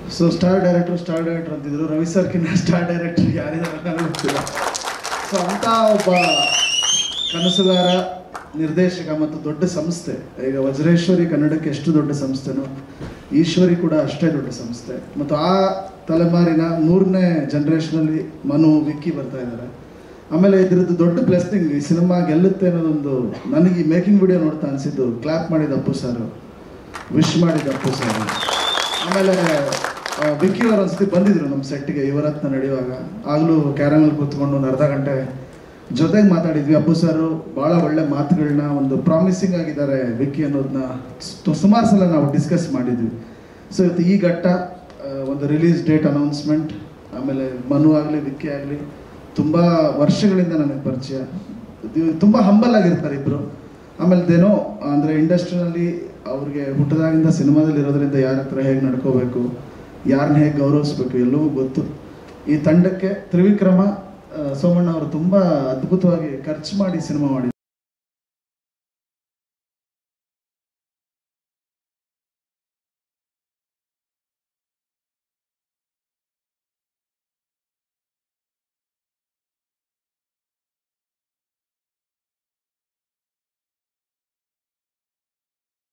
so star director star director ಅಂತಿದ್ರು Ravi ಸರ್ಕಿನ್ನ star director ಯಾರಿದ್ದಾರೆ ನನಗೆ ಗೊತ್ತಿಲ್ಲ ಸೊ ಅಂಥ ಒಬ್ಬ ಕನಸುಗಾರ ನಿರ್ದೇಶಕ ಮತ್ತು ದೊಡ್ಡ ಸಂಸ್ಥೆ ಈಗ ವಜ್ರೇಶ್ವರಿ ಕನ್ನಡಕ್ಕೆ ಎಷ್ಟು ದೊಡ್ಡ ಸಂಸ್ಥೆನೋ ಈಶ್ವರಿ ಕೂಡ ಅಷ್ಟೇ ದೊಡ್ಡ ಸಂಸ್ಥೆ ಮತ್ತು ಆ ತಲೆಮಾರಿನ ಮೂರನೇ ಜನ್ರೇಷನಲ್ಲಿ ಮನು ವಿಕ್ಕಿ ಬರ್ತಾ ಇದ್ದಾರೆ ಆಮೇಲೆ ಇದ್ರದ್ದು ದೊಡ್ಡ ಬ್ಲೆಸ್ಸಿಂಗ್ ಈ ಸಿನಿಮಾ ಗೆಲ್ಲುತ್ತೆ ಅನ್ನೋದೊಂದು ನನಗೆ ಈ ಮೇಕಿಂಗ್ ವಿಡಿಯೋ ನೋಡ್ತಾ ಅನಿಸಿದ್ದು ಕ್ಲಾಪ್ ಮಾಡಿದ ಅಪ್ಪು ಸರ್ ವಿಶ್ ಮಾಡಿದ ಅಪ್ಪು ಸರ್ ಆಮೇಲೆ ಆ, ವಿಕ್ಕಿ ಅವರು ಒಂದ್ಸತಿ ಬಂದಿದ್ರು ನಮ್ಮ ಸೆಟ್ಗೆ ಯುವರತ್ನ ನಡೆಯುವಾಗ ಆಗಲೂ ಕ್ಯಾರಮಲ್ ಕೂತ್ಕೊಂಡು ಒಂದು ಅರ್ಧ ಗಂಟೆ ಜೊತೆಗೆ ಮಾತಾಡಿದ್ವಿ ಅಪ್ಪು ಸರ್ ಭಾಳ ಒಳ್ಳೆ ಮಾತುಗಳನ್ನ ಒಂದು ಪ್ರಾಮಿಸಿಂಗ್ ಆಗಿದ್ದಾರೆ ವಿಕ್ಕಿ ಅನ್ನೋದನ್ನ ಸುಮಾರು ಸಲ ನಾವು ಡಿಸ್ಕಸ್ ಮಾಡಿದ್ವಿ ಸೊ ಇವತ್ತು ಈ ಘಟ್ಟ ಆ, ಒಂದು ರಿಲೀಸ್ ಡೇಟ್ ಅನೌನ್ಸ್ಮೆಂಟ್ ಆಮೇಲೆ ಮನು ಆಗಲಿ ವಿಕ್ಕಿ ಆಗಲಿ ತುಂಬ ವರ್ಷಗಳಿಂದ ನನಗೆ ಪರಿಚಯ ಇದು- ತುಂಬ ಹಂಬಲ್ ಆಗಿರ್ತಾರೆ ಇಬ್ಬರು ಆಮೇಲೆ ದೇನೋ ಅಂದರೆ ಇಂಡಸ್ಟ್ರಿನಲ್ಲಿ ಅವ್ರಿಗೆ ಹುಟ್ಟದಾಗಿಂದ ಸಿನಿಮಾದಲ್ಲಿ ಇರೋದ್ರಿಂದ ಯಾರ ಹತ್ರ ಹೇಗೆ ನಡ್ಕೋಬೇಕು ಯಾರನ್ನ ಹೇಗೆ ಗೌರವಿಸ್ಬೇಕು ಎಲ್ಲವೂ ಗೊತ್ತು ಈ ತಂಡಕ್ಕೆ ತ್ರಿವಿಕ್ರಮ ಆ, ಸೋಮಣ್ಣ ಅವರು ತುಂಬ ಅದ್ಭುತವಾಗಿ ಖರ್ಚು ಮಾಡಿ ಸಿನಿಮಾ ಮಾಡಿದ್ದಾರೆ